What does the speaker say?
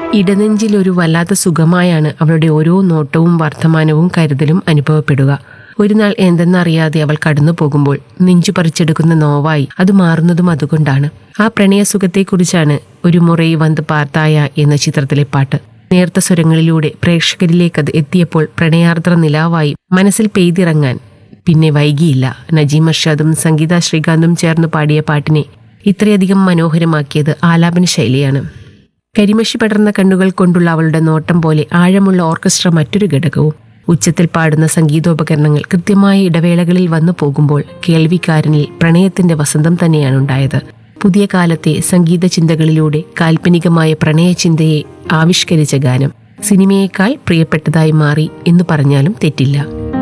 ഇടനെഞ്ചിൽ ഒരു വല്ലാത്ത സുഖമായാണ് അവളുടെ ഓരോ നോട്ടവും വർത്തമാനവും കരുതലും അനുഭവപ്പെടുക ഒരു നാൾ എന്തെന്നറിയാതെ അവൾ കടന്നു പോകുമ്പോൾ നെഞ്ചു പറിച്ചെടുക്കുന്ന നോവായി അത് മാറുന്നതും അതുകൊണ്ടാണ് ആ പ്രണയസുഖത്തെക്കുറിച്ചാണ് ഒരു മുറൈ വന്ന് പാർത്തായ എന്ന ചിത്രത്തിലെ പാട്ട് നേർത്ത സ്വരങ്ങളിലൂടെ പ്രേക്ഷകരിലേക്ക് അത് എത്തിയപ്പോൾ പ്രണയാർദ്ര നിലാവായി മനസ്സിൽ പെയ്തിറങ്ങാൻ പിന്നെ വൈകിയില്ല നജീം അർഷാദും സംഗീത ശ്രീകാന്തും ചേർന്ന് പാടിയ പാട്ടിനെ ഇത്രയധികം മനോഹരമാക്കിയത് ആലാപന ശൈലിയാണ് കരിമഷി പടർന്ന കണ്ണുകൾ കൊണ്ടുള്ള അവളുടെ നോട്ടം പോലെ ആഴമുള്ള ഓർക്കസ്ട്ര മറ്റൊരു ഘടകവും ഉച്ചത്തിൽ പാടുന്ന സംഗീതോപകരണങ്ങൾ കൃത്യമായ ഇടവേളകളിൽ വന്നു പോകുമ്പോൾ കേൾവിക്കാരനിൽ പ്രണയത്തിന്റെ വസന്തം തന്നെയാണ് ഉണ്ടായത് പുതിയ കാലത്തെ സംഗീത ചിന്തകളിലൂടെ കാൽപ്പനികമായ പ്രണയചിന്തയെ ആവിഷ്കരിച്ച ഗാനം സിനിമയേക്കാൾ പ്രിയപ്പെട്ടതായി മാറി എന്ന് പറഞ്ഞാലും തെറ്റില്ല